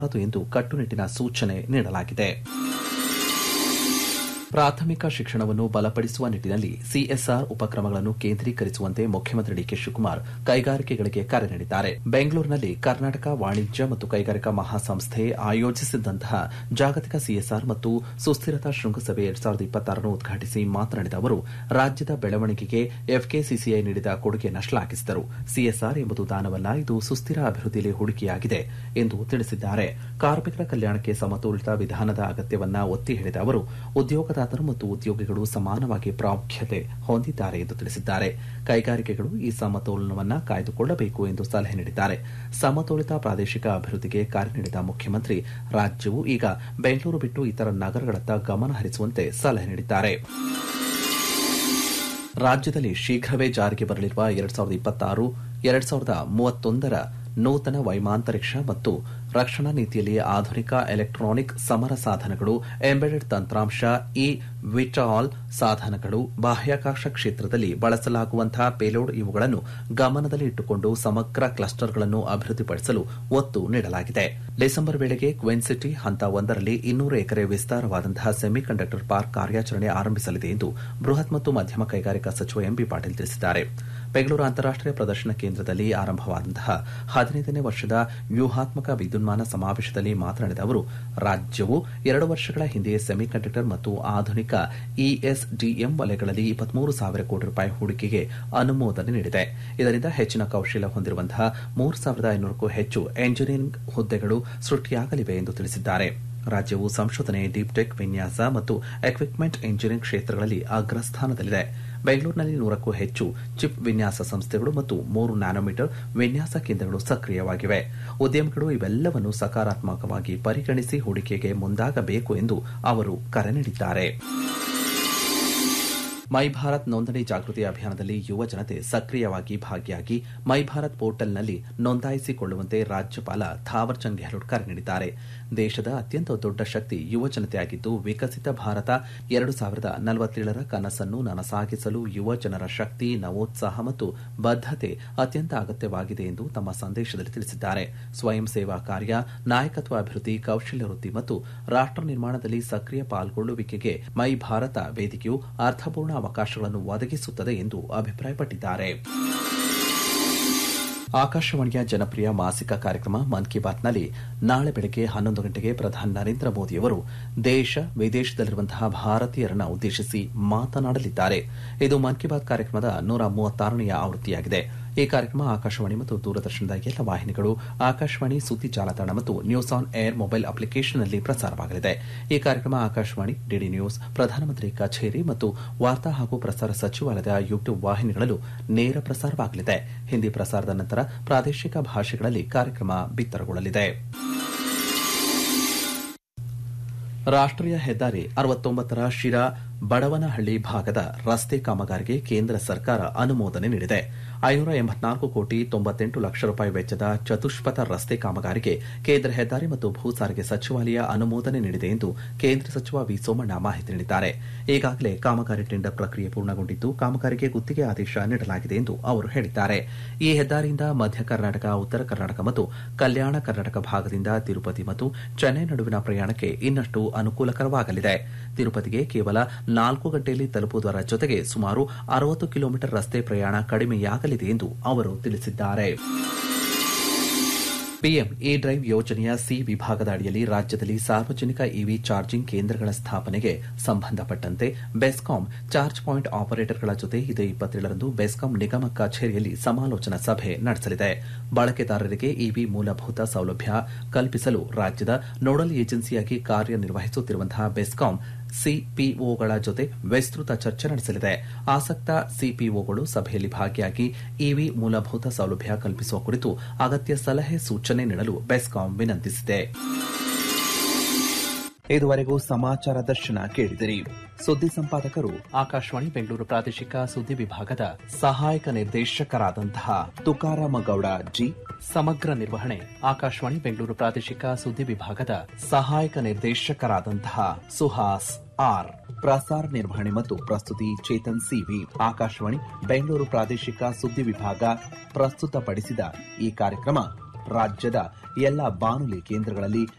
ಎಂದು ಕಟ್ಟುನಿಟ್ಟಿನ ಸೂಚನೆ ನೀಡಲಾಗಿದೆ ಪ್ರಾಥಮಿಕ ಶಿಕ್ಷಣವನ್ನು ಬಲಪಡಿಸುವ ನಿಟ್ಟಿನಲ್ಲಿ ಸಿಎಸ್ಆರ್ ಉಪಕ್ರಮಗಳನ್ನು ಕೇಂದ್ರೀಕರಿಸುವಂತೆ ಮುಖ್ಯಮಂತ್ರಿ ಡಿಕೆ ಶಿವಕುಮಾರ್ ಕೈಗಾರಿಕೆಗಳಿಗೆ ಕರೆ ನೀಡಿದ್ದಾರೆ ಬೆಂಗಳೂರಿನಲ್ಲಿ ಕರ್ನಾಟಕ ವಾಣಿಜ್ಯ ಮತ್ತು ಕೈಗಾರಿಕಾ ಮಹಾಸಂಸ್ಥೆ ಆಯೋಜಿಸಿದ್ದಂತಹ ಜಾಗತಿಕ ಸಿಎಸ್ಆರ್ ಮತ್ತು ಸುಸ್ಥಿರತಾ ಶೃಂಗಸಭೆ ಎರಡ್ ಸಾವಿರದ ಇಪ್ಪತ್ತಾರನ್ನು ಉದ್ಘಾಟಿಸಿ ಮಾತನಾಡಿದ ಅವರು ರಾಜ್ಯದ ಬೆಳವಣಿಗೆಗೆ ಎಫ್ಕೆಸಿಸಿಐ ನೀಡಿದ ಕೊಡುಗೆಯನ್ನು ಶ್ಲಾಘಿಸಿದರು ಸಿಎಸ್ಆರ್ ಎಂಬುದು ದಾನವಲ್ಲ ಇದು ಸುಸ್ಥಿರ ಅಭಿವೃದ್ಧಿಯಲ್ಲಿ ಹೂಡಿಕೆಯಾಗಿದೆ ಎಂದು ತಿಳಿಸಿದ್ದಾರೆ ಕಾರ್ಮಿಕರ ಕಲ್ಯಾಣಕ್ಕೆ ಸಮತೋಲಿತ ವಿಧಾನದ ಅಗತ್ಯವನ್ನ ಒತ್ತಿ ಹೇಳಿದ ಅವರು ಉದ್ಯೋಗದಾತರು ಮತ್ತು ಉದ್ಯೋಗಿಗಳು ಸಮಾನವಾಗಿ ಪ್ರಾಮುಖ್ಯತೆ ಹೊಂದಿದ್ದಾರೆ ಎಂದು ತಿಳಿಸಿದ್ದಾರೆ ಕೈಗಾರಿಕೆಗಳು ಈ ಸಮತೋಲನವನ್ನ ಕಾಯ್ದುಕೊಳ್ಳಬೇಕು ಎಂದು ಸಲಹೆ ನೀಡಿದ್ದಾರೆ ಸಮತೋಲಿತ ಪ್ರಾದೇಶಿಕ ಅಭಿವೃದ್ಧಿಗೆ ಕರೆ ನೀಡಿದ ಮುಖ್ಯಮಂತ್ರಿ ರಾಜ್ಯವು ಈಗ ಬೆಂಗಳೂರು ಬಿಟ್ಟು ಇತರ ನಗರಗಳತ್ತ ಗಮನ ಹರಿಸುವಂತೆ ಸಲಹೆ ನೀಡಿದ್ದಾರೆ ರಾಜ್ಯದಲ್ಲಿ ಶೀಘ್ರವೇ ಜಾರಿಗೆ ಬರಲಿರುವ ಎರಡ್ ಸಾವಿರದ ಇಪ್ಪತ್ತಾರು ಎರಡ್ ಸಾವಿರದ ಮೂವತ್ತೊಂದರ ನೂತನ ವೈಮಾಂತರಿಕ್ಷ ಮತ್ತು ರಕ್ಷಣಾ ನೀತಿಯಲ್ಲಿ ಆಧುನಿಕ ಎಲೆಕ್ಟ್ರಾನಿಕ್ ಸಮರ ಸಾಧನಗಳು ಎಂಬೆಡೆಡ್ ತಂತ್ರಾಂಶ ಇ ವಿಟಾಲ್ ಸಾಧನಗಳು ಬಾಹ್ಯಾಕಾಶ ಕ್ಷೇತ್ರದಲ್ಲಿ ಬಳಸಲಾಗುವಂತಹ ಪೇಲೋಡ್ ಇವುಗಳನ್ನು ಗಮನದಲ್ಲಿ ಇಟ್ಟುಕೊಂಡು ಸಮಗ್ರ ಕ್ಲಸ್ಟರ್ಗಳನ್ನು ಅಭಿವೃದ್ಧಿಪಡಿಸಲು ಒತ್ತು ನೀಡಲಾಗಿದೆ ಡಿಸೆಂಬರ್ ವೇಳೆಗೆ ಕ್ವೆನ್ ಸಿಟಿ ಹಂತ ಒಂದರಲ್ಲಿ ಇನ್ನೂರು ಎಕರೆ ವಿಸ್ತಾರವಾದಂತಹ ಸೆಮಿಕಂಡಕ್ಟರ್ ಪಾರ್ಕ್ ಕಾರ್ಯಾಚರಣೆ ಆರಂಭಿಸಲಿದೆ ಎಂದು ಬೃಹತ್ ಮತ್ತು ಮಧ್ಯಮ ಕೈಗಾರಿಕಾ ಸಚಿವ ಎಂಬಿ ಪಾಟೀಲ್ ತಿಳಿಸಿದ್ದಾರೆ ಬೆಂಗಳೂರು ಅಂತಾರಾಷ್ಟೀಯ ಪ್ರದರ್ಶನ ಕೇಂದ್ರದಲ್ಲಿ ಆರಂಭವಾದಂತಹ ಹದಿನೈದನೇ ವರ್ಷದ ವ್ಯೂಹಾತ್ಮಕ ವಿದ್ಯುನ್ಮಾನ ಸಮಾವೇಶದಲ್ಲಿ ಮಾತನಾಡಿದ ಅವರು ರಾಜ್ಯವು ಎರಡು ವರ್ಷಗಳ ಹಿಂದೆ ಸೆಮಿಕಂಡಕ್ಟರ್ ಮತ್ತು ಆಧುನಿಕ ಇಎಸ್ಡಿಎಂ ವಲಯಗಳಲ್ಲಿ ಇಪ್ಪತ್ಮೂರು ಸಾವಿರ ಕೋಟಿ ರೂಪಾಯಿ ಹೂಡಿಕೆಗೆ ಅನುಮೋದನೆ ನೀಡಿದೆ ಇದರಿಂದ ಹೆಚ್ಚಿನ ಕೌಶಲ್ಯ ಹೊಂದಿರುವಂತಹ ಮೂರು ಸಾವಿರದ ಐನೂರಕ್ಕೂ ಹೆಚ್ಚು ಎಂಜಿನಿಯರಿಂಗ್ ಹುದ್ದೆಗಳು ಸೃಷ್ಟಿಯಾಗಲಿವೆ ಎಂದು ತಿಳಿಸಿದ್ದಾರೆ ರಾಜ್ಯವು ಸಂಶೋಧನೆ ಡೀಪ್ ವಿನ್ಯಾಸ ಮತ್ತು ಎಕ್ವಿಪ್ಮೆಂಟ್ ಎಂಜಿನಿಯರಿಂಗ್ ಕ್ಷೇತ್ರಗಳಲ್ಲಿ ಅಗ್ರಸ್ಥಾನದಲ್ಲಿದೆ ಬೆಂಗಳೂರಿನಲ್ಲಿ ನೂರಕ್ಕೂ ಹೆಚ್ಚು ಚಿಪ್ ವಿನ್ಯಾಸ ಸಂಸ್ಥೆಗಳು ಮತ್ತು ಮೂರು ನ್ಯಾನೋಮೀಟರ್ ವಿನ್ಯಾಸ ಕೇಂದ್ರಗಳು ಸಕ್ರಿಯವಾಗಿವೆ ಉದ್ಯಮಿಗಳು ಇವೆಲ್ಲವನ್ನು ಸಕಾರಾತ್ಮಕವಾಗಿ ಪರಿಗಣಿಸಿ ಹೂಡಿಕೆಗೆ ಮುಂದಾಗಬೇಕು ಎಂದು ಅವರು ಕರೆ ನೀಡಿದ್ದಾರೆ ಮೈ ಭಾರತ್ ನೋಂದಣಿ ಜಾಗೃತಿ ಅಭಿಯಾನದಲ್ಲಿ ಯುವ ಜನತೆ ಸಕ್ರಿಯವಾಗಿ ಭಾಗಿಯಾಗಿ ಮೈ ಭಾರತ್ ಪೋರ್ಟಲ್ನಲ್ಲಿ ನೋಂದಾಯಿಸಿಕೊಳ್ಳುವಂತೆ ರಾಜ್ಯಪಾಲ ಥಾವರ್ಚಂದ್ ಗೆಹ್ಲೋಟ್ ಕರೆ ನೀಡಿದ್ದಾರೆ ದೇಶದ ಅತ್ಯಂತ ದೊಡ್ಡ ಶಕ್ತಿ ಯುವ ಜನತೆಯಾಗಿದ್ದು ವಿಕಸಿತ ಭಾರತ ಎರಡು ಸಾವಿರದ ನಲವತ್ತೇಳರ ಕನಸನ್ನು ನನಸಾಗಿಸಲು ಯುವ ಜನರ ಶಕ್ತಿ ನವೋತ್ಸಾಹ ಮತ್ತು ಬದ್ಧತೆ ಅತ್ಯಂತ ಅಗತ್ಯವಾಗಿದೆ ಎಂದು ತಮ್ಮ ಸಂದೇಶದಲ್ಲಿ ತಿಳಿಸಿದ್ದಾರೆ ಸ್ವಯಂ ಸೇವಾ ಕಾರ್ಯ ನಾಯಕತ್ವ ಅಭಿವೃದ್ಧಿ ಕೌಶಲ್ಯ ವೃದ್ಧಿ ಮತ್ತು ರಾಷ್ಟ್ರ ನಿರ್ಮಾಣದಲ್ಲಿ ಸಕ್ರಿಯ ಪಾಲ್ಗೊಳ್ಳುವಿಕೆಗೆ ಮೈ ಭಾರತ ವೇದಿಕೆಯು ಅರ್ಥಪೂರ್ಣ ಅವಕಾಶಗಳನ್ನು ಒದಗಿಸುತ್ತದೆ ಎಂದು ಅಭಿಪ್ರಾಯಪಟ್ಟಿದ್ದಾರೆ ಆಕಾಶವಾಣಿಯ ಜನಪ್ರಿಯ ಮಾಸಿಕ ಕಾರ್ಯಕ್ರಮ ಮನ್ ಕಿ ಬಾತ್ನಲ್ಲಿ ನಾಳೆ ಬೆಳಗ್ಗೆ ಹನ್ನೊಂದು ಗಂಟೆಗೆ ಪ್ರಧಾನಿ ನರೇಂದ್ರ ಮೋದಿಯವರು ದೇಶ ವಿದೇಶದಲ್ಲಿರುವಂತಹ ಭಾರತೀಯರನ್ನ ಉದ್ದೇಶಿಸಿ ಮಾತನಾಡಲಿದ್ದಾರೆ ಇದು ಮನ್ ಕಿ ಬಾತ್ ಕಾರ್ಯಕ್ರಮದ ನೂರ ಮೂವತ್ತಾರನೆಯ ಆವೃತ್ತಿಯಾಗಿದೆ ಈ ಕಾರ್ಯಕ್ರಮ ಆಕಾಶವಾಣಿ ಮತ್ತು ದೂರದರ್ಶನದ ಎಲ್ಲ ವಾಹಿನಿಗಳು ಆಕಾಶವಾಣಿ ಸುದ್ದಿ ಜಾಲತಾಣ ಮತ್ತು ನ್ಯೂಸ್ ಆನ್ ಏರ್ ಮೊಬೈಲ್ ಅಪ್ಲಿಕೇಶನ್ನಲ್ಲಿ ಪ್ರಸಾರವಾಗಲಿದೆ ಈ ಕಾರ್ಯಕ್ರಮ ಆಕಾಶವಾಣಿ ಡಿಡಿ ನ್ಯೂಸ್ ಪ್ರಧಾನಮಂತ್ರಿ ಕಚೇರಿ ಮತ್ತು ವಾರ್ತಾ ಹಾಗೂ ಪ್ರಸಾರ ಸಚಿವಾಲಯದ ಯೂಟ್ಯೂಬ್ ವಾಹಿನಿಗಳಲ್ಲೂ ನೇರ ಪ್ರಸಾರವಾಗಲಿದೆ ಹಿಂದಿ ಪ್ರಸಾರದ ನಂತರ ಪ್ರಾದೇಶಿಕ ಭಾಷೆಗಳಲ್ಲಿ ಕಾರ್ಯಕ್ರಮ ಬಿತ್ತರಗೊಳ್ಳಲಿದೆ ರಾಷ್ಟೀಯ ಹೆದ್ದಾರಿ ಅರವತ್ತೊಂಬತ್ತರ ಶಿರಾ ಬಡವನಹಳ್ಳಿ ಭಾಗದ ರಸ್ತೆ ಕಾಮಗಾರಿಗೆ ಕೇಂದ್ರ ಸರ್ಕಾರ ಅನುಮೋದನೆ ನೀಡಿದೆ ಐನೂರ ಎಂಬತ್ನಾಲ್ಕು ಕೋಟಿ ತೊಂಬತ್ತೆಂಟು ಲಕ್ಷ ರೂಪಾಯಿ ವೆಚ್ಚದ ಚತುಷ್ಪಥ ರಸ್ತೆ ಕಾಮಗಾರಿಗೆ ಕೇಂದ್ರ ಹೆದ್ದಾರಿ ಮತ್ತು ಭೂ ಸಾರಿಗೆ ಸಚಿವಾಲಯ ಅನುಮೋದನೆ ನೀಡಿದೆ ಎಂದು ಕೇಂದ್ರ ಸಚಿವ ವಿ ಸೋಮಣ್ಣ ಮಾಹಿತಿ ನೀಡಿದ್ದಾರೆ ಈಗಾಗಲೇ ಕಾಮಗಾರಿ ಟೆಂಡರ್ ಪ್ರಕ್ರಿಯೆ ಪೂರ್ಣಗೊಂಡಿದ್ದು ಕಾಮಗಾರಿಗೆ ಗುತ್ತಿಗೆ ಆದೇಶ ನೀಡಲಾಗಿದೆ ಎಂದು ಅವರು ಹೇಳಿದ್ದಾರೆ ಈ ಹೆದ್ದಾರಿಯಿಂದ ಮಧ್ಯ ಕರ್ನಾಟಕ ಉತ್ತರ ಕರ್ನಾಟಕ ಮತ್ತು ಕಲ್ಯಾಣ ಕರ್ನಾಟಕ ಭಾಗದಿಂದ ತಿರುಪತಿ ಮತ್ತು ಚೆನ್ನೈ ನಡುವಿನ ಪ್ರಯಾಣಕ್ಕೆ ಇನ್ನಷ್ಟು ಅನುಕೂಲಕರವಾಗಲಿದೆ ತಿರುಪತಿಗೆ ಕೇವಲ ನಾಲ್ಕು ಗಂಟೆಯಲ್ಲಿ ತಲುಪುವುದರ ಜೊತೆಗೆ ಸುಮಾರು ಅರವತ್ತು ಕಿಲೋಮೀಟರ್ ರಸ್ತೆ ಪ್ರಯಾಣ ಕಡಿಮೆಯಾಗಲಿದೆ ಎಂದು ಅವರು ತಿಳಿಸಿದ್ದಾರೆ ಪಿಎಂ ಇ ಡ್ರೈವ್ ಯೋಜನೆಯ ಸಿ ವಿಭಾಗದ ಅಡಿಯಲ್ಲಿ ರಾಜ್ಯದಲ್ಲಿ ಸಾರ್ವಜನಿಕ ಇವಿ ಚಾರ್ಜಿಂಗ್ ಕೇಂದ್ರಗಳ ಸ್ಥಾಪನೆಗೆ ಸಂಬಂಧಪಟ್ಟಂತೆ ಬೆಸ್ಕಾಂ ಚಾರ್ಜ್ ಪಾಯಿಂಟ್ ಆಪರೇಟರ್ಗಳ ಜೊತೆ ಇದೇ ಇಪ್ಪತ್ತೇಳರಂದು ಬೆಸ್ಕಾಂ ನಿಗಮ ಕಚೇರಿಯಲ್ಲಿ ಸಮಾಲೋಚನಾ ಸಭೆ ನಡೆಸಲಿದೆ ಬಳಕೆದಾರರಿಗೆ ಇವಿ ಮೂಲಭೂತ ಸೌಲಭ್ಯ ಕಲ್ಪಿಸಲು ರಾಜ್ಯದ ನೋಡಲ್ ಏಜೆನ್ಸಿಯಾಗಿ ಕಾರ್ಯನಿರ್ವಹಿಸುತ್ತಿರುವಂತಹ ಬೆಸ್ಕಾಂ ಸಿಪಿಒಗಳ ಜೊತೆ ವಿಸ್ತೃತ ಚರ್ಚೆ ನಡೆಸಲಿದೆ ಆಸಕ್ತ ಸಿಪಿಒಗಳು ಸಭೆಯಲ್ಲಿ ಭಾಗಿಯಾಗಿ ಇವಿ ಮೂಲಭೂತ ಸೌಲಭ್ಯ ಕಲ್ಪಿಸುವ ಕುರಿತು ಅಗತ್ಯ ಸಲಹೆ ಸೂಚನೆ ನೀಡಲು ಬೆಸ್ಕಾಂ ವಿನಂತಿಸಿದೆ ಇದುವರೆಗೂ ಸಮಾಚಾರ ದರ್ಶನ ಕೇಳಿದಿರಿ ಸುದ್ದಿ ಸಂಪಾದಕರು ಆಕಾಶವಾಣಿ ಬೆಂಗಳೂರು ಪ್ರಾದೇಶಿಕ ಸುದ್ದಿ ವಿಭಾಗದ ಸಹಾಯಕ ನಿರ್ದೇಶಕರಾದಂತಹ ತುಕಾರಾಮ ಗೌಡ ಜಿ ಸಮಗ್ರ ನಿರ್ವಹಣೆ ಆಕಾಶವಾಣಿ ಬೆಂಗಳೂರು ಪ್ರಾದೇಶಿಕ ಸುದ್ದಿ ವಿಭಾಗದ ಸಹಾಯಕ ನಿರ್ದೇಶಕರಾದಂತಹ ಸುಹಾಸ್ ಆರ್ ಪ್ರಸಾರ ನಿರ್ವಹಣೆ ಮತ್ತು ಪ್ರಸ್ತುತಿ ಚೇತನ್ ಸಿವಿ ಆಕಾಶವಾಣಿ ಬೆಂಗಳೂರು ಪ್ರಾದೇಶಿಕ ಸುದ್ದಿ ವಿಭಾಗ ಪ್ರಸ್ತುತಪಡಿಸಿದ ಈ ಕಾರ್ಯಕ್ರಮ ರಾಜ್ಯದ ಎಲ್ಲ ಬಾನುಲಿ ಕೇಂದ್ರಗಳಲ್ಲಿ